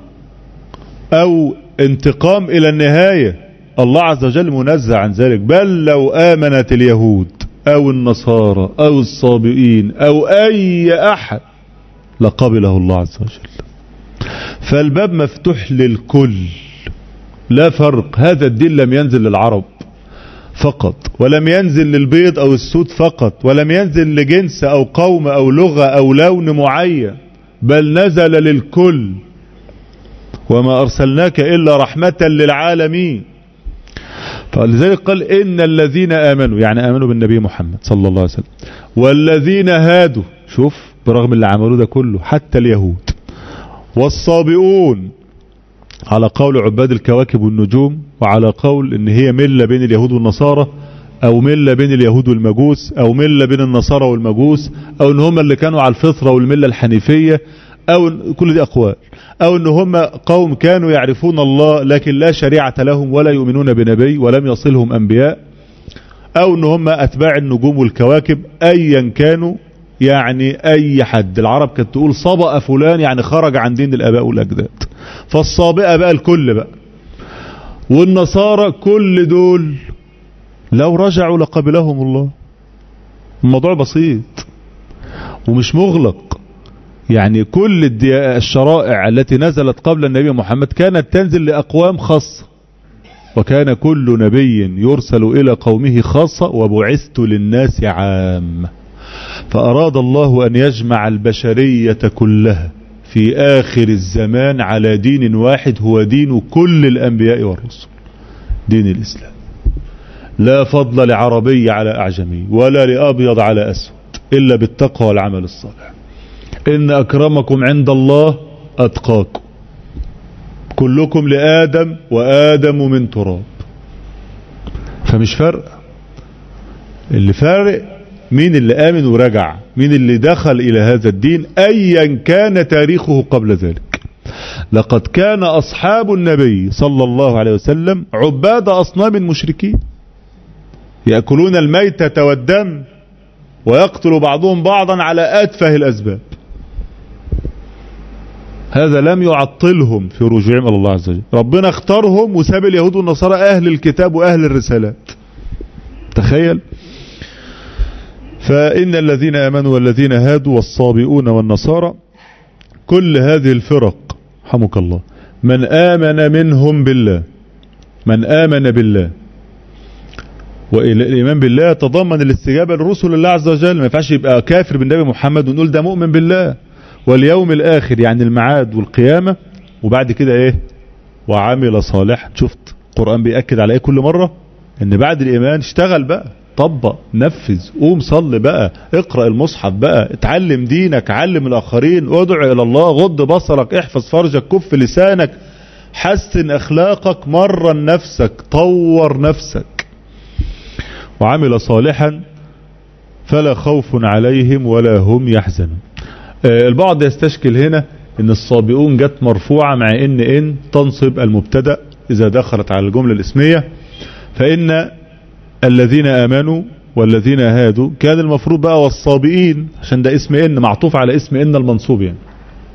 أو انتقام إلى النهاية الله عز وجل منزع عن ذلك بل لو آمنت اليهود أو النصارى أو الصابئين أو أي أحد لقبله الله عز وجل فالباب مفتوح للكل لا فرق هذا الدين لم ينزل للعرب فقط ولم ينزل للبيض او السود فقط ولم ينزل لجنس او قوم او لغة او لون معين بل نزل للكل وما ارسلناك الا رحمة للعالمين فلذلك قال ان الذين امنوا يعني امنوا بالنبي محمد صلى الله عليه وسلم والذين هادوا شوف برغم اللي عملوه ده كله حتى اليهود والصابئون على قول عباد الكواكب والنجوم وعلى قول ان هي ملة بين اليهود والنصارى او ملة بين اليهود والمجوس او ملة بين النصارى والمجوس او ان هم اللي كانوا على الفطرة والملة الحنيفية او كل دي اقوال او ان هم قوم كانوا يعرفون الله لكن لا شريعة لهم ولا يؤمنون بنبي ولم يصلهم انبياء او ان هم اتباع النجوم والكواكب ايا كانوا يعني اي حد العرب كانت تقول صبأ فلان يعني خرج عن دين الاباء والاجداد فالصابئة بقى الكل بقى والنصارى كل دول لو رجعوا لقبلهم الله الموضوع بسيط ومش مغلق يعني كل الشرائع التي نزلت قبل النبي محمد كانت تنزل لأقوام خاصة وكان كل نبي يرسل إلى قومه خاصة وبعثت للناس عامة فأراد الله أن يجمع البشرية كلها في آخر الزمان على دين واحد هو دين كل الأنبياء والرسل دين الإسلام لا فضل لعربي على أعجمي ولا لأبيض على أسود إلا بالتقوى والعمل الصالح إن أكرمكم عند الله أتقاكم كلكم لآدم وآدم من تراب فمش فرق اللي فارق مين اللي آمن ورجع مين اللي دخل إلى هذا الدين أيا كان تاريخه قبل ذلك لقد كان أصحاب النبي صلى الله عليه وسلم عباد أصنام مشركين يأكلون الميتة والدم ويقتل بعضهم بعضا على أتفه الأسباب هذا لم يعطلهم في رجوعهم إلى الله عز وجل ربنا اختارهم وساب اليهود والنصارى أهل الكتاب وأهل الرسالات تخيل فإن الذين آمنوا والذين هادوا والصابئون والنصارى كل هذه الفرق حمك الله من آمن منهم بالله من آمن بالله والإيمان بالله يتضمن الاستجابة لرسل الله عز وجل ما ينفعش يبقى كافر بالنبي محمد ونقول ده مؤمن بالله واليوم الآخر يعني المعاد والقيامة وبعد كده ايه وعمل صالحا شفت القرآن بيأكد على ايه كل مرة ان بعد الإيمان اشتغل بقى طبق نفذ قوم صلي بقى اقرأ المصحف بقى اتعلم دينك علم الآخرين ادعو إلى الله غض بصرك احفظ فرجك كف لسانك حسن أخلاقك مرن نفسك طور نفسك وعمل صالحا فلا خوف عليهم ولا هم يحزنون البعض يستشكل هنا ان الصابئون جت مرفوعة مع ان ان تنصب المبتدأ اذا دخلت على الجملة الاسمية فان الذين امنوا والذين هادوا كان المفروض بقى والصابئين عشان ده اسم ان معطوف على اسم ان المنصوب يعني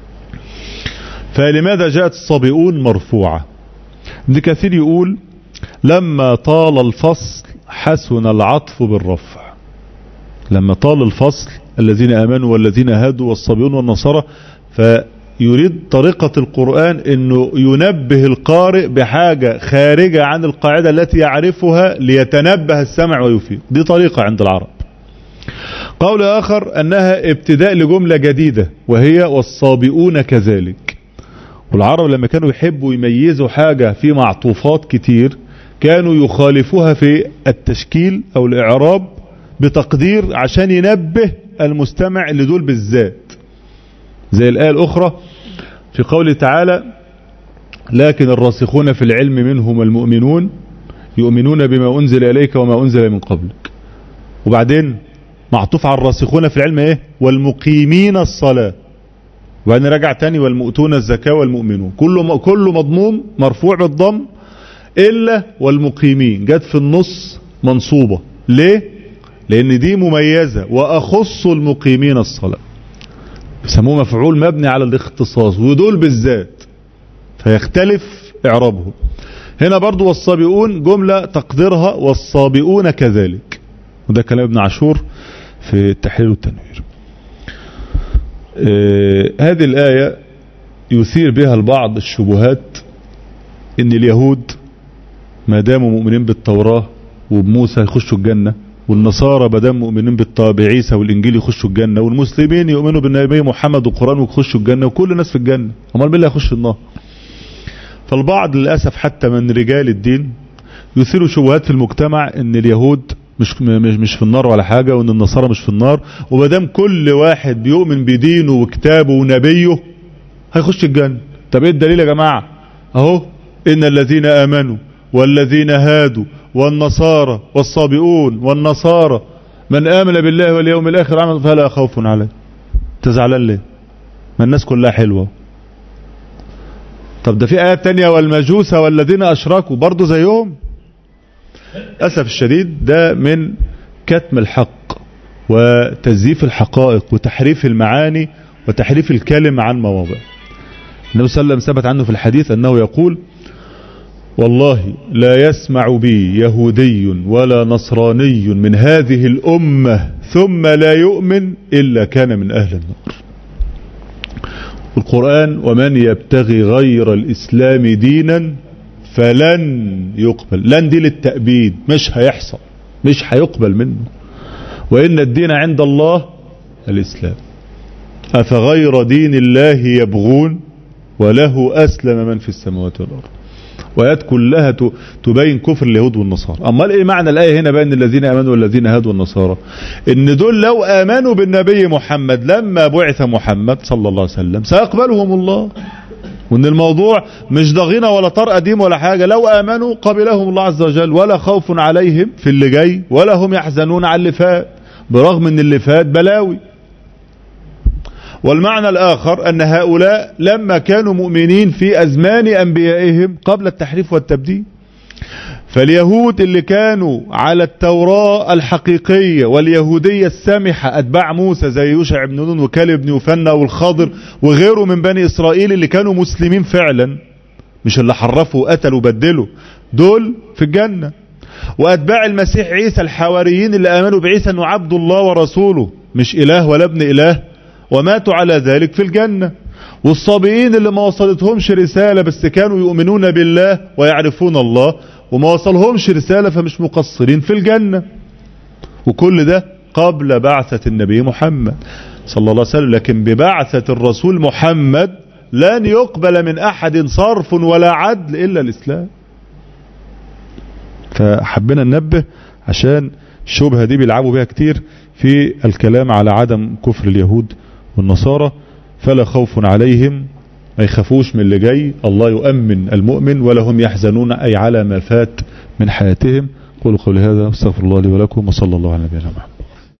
فلماذا جاءت الصابئون مرفوعة ابن كثير يقول لما طال الفصل حسن العطف بالرفع لما طال الفصل الذين امنوا والذين هادوا والصابئون والنصارى فيريد طريقة القرآن انه ينبه القارئ بحاجة خارجة عن القاعدة التي يعرفها ليتنبه السمع ويفيد دي طريقة عند العرب قول اخر انها ابتداء لجملة جديدة وهي والصابئون كذلك والعرب لما كانوا يحبوا يميزوا حاجة في معطوفات كتير كانوا يخالفوها في التشكيل او الاعراب بتقدير عشان ينبه المستمع لدول بالذات زي الآية الأخرى في قوله تعالى لكن الراسخون في العلم منهم المؤمنون يؤمنون بما أنزل إليك وما أنزل من قبلك وبعدين معطوف على الراسخون في العلم ايه والمقيمين الصلاة وبعدين رجع تاني والمؤتون الزكاة والمؤمنون كله كله مضموم مرفوع بالضم إلا والمقيمين جت في النص منصوبة ليه لأن دي مميزة وأخص المقيمين الصلاة يسموه مفعول مبني على الاختصاص ودول بالذات فيختلف إعرابهم هنا برضو والصابئون جملة تقديرها والصابئون كذلك وده كلام ابن عاشور في التحليل والتنوير آه هذه الآية يثير بها البعض الشبهات ان اليهود ما داموا مؤمنين بالتوراة وبموسى يخشوا الجنة والنصارى ما دام مؤمنين بعيسى والانجيل يخشوا الجنة والمسلمين يؤمنوا بالنبي محمد والقرآن ويخشوا الجنة وكل الناس في الجنة امال مين اللي هيخش النار فالبعض للأسف حتى من رجال الدين يثيروا شبهات في المجتمع ان اليهود مش مش في النار ولا حاجة وان النصارى مش في النار ومادام كل واحد بيؤمن بدينه وكتابه ونبيه هيخش الجنة طب ايه الدليل يا جماعة اهو ان الذين امنوا والذين هادوا والنصارى والصابئون والنصارى من آمن بالله واليوم الآخر عمل فلا خوف عليه تزعلان ليه ما الناس كلها حلوة طب ده في آيات تانية والمجوس والذين أشركوا برضو زيهم أسف الشديد ده من كتم الحق وتزييف الحقائق وتحريف المعاني وتحريف الكلم عن مواضع النبي صلى الله عليه وسلم ثبت عنه في الحديث أنه يقول والله لا يسمع بي يهودي ولا نصراني من هذه الأمة ثم لا يؤمن إلا كان من أهل النار القرآن ومن يبتغي غير الإسلام دينا فلن يقبل لن دي للتأبيد مش هيحصل مش هيقبل منه وإن الدين عند الله الإسلام أفغير دين الله يبغون وله أسلم من في السماوات والأرض وآيات كلها تبين كفر اليهود والنصارى أما إيه معنى الآية هنا بأن الذين آمنوا والذين هادوا النصارى إن دول لو آمنوا بالنبي محمد لما بعث محمد صلى الله عليه وسلم سيقبلهم الله وان الموضوع مش ضغينة ولا طار قديم ولا حاجة لو امنوا قبلهم الله عز وجل ولا خوف عليهم في اللي جاي ولا هم يحزنون على اللي فات برغم ان اللي فات بلاوي والمعنى الآخر أن هؤلاء لما كانوا مؤمنين في أزمان أنبيائهم قبل التحريف والتبديل فاليهود اللي كانوا على التوراة الحقيقية واليهودية السامحة أتباع موسى زي يوشع بن نون وكالب بن يوفنا والخضر وغيره من بني إسرائيل اللي كانوا مسلمين فعلا مش اللي حرفوا وقتلوا وبدلوا دول في الجنة وأتباع المسيح عيسى الحواريين اللي آمنوا بعيسى أنه عبد الله ورسوله مش إله ولا ابن إله وماتوا على ذلك في الجنة والصابئين اللي ما وصلتهمش رسالة بس كانوا يؤمنون بالله ويعرفون الله وما وصلهمش رسالة فمش مقصرين في الجنة وكل ده قبل بعثة النبي محمد صلى الله عليه وسلم لكن ببعثة الرسول محمد لن يقبل من أحد صرف ولا عدل إلا الإسلام فحبنا ننبه عشان الشبهة دي بيلعبوا بها كتير في الكلام على عدم كفر اليهود والنصارى فلا خوف عليهم ما يخافوش من اللي جاي الله يؤمن المؤمن ولا هم يحزنون أي على ما فات من حياتهم قولوا قولي هذا استغفر الله لي ولكم وصلى الله على نبينا محمد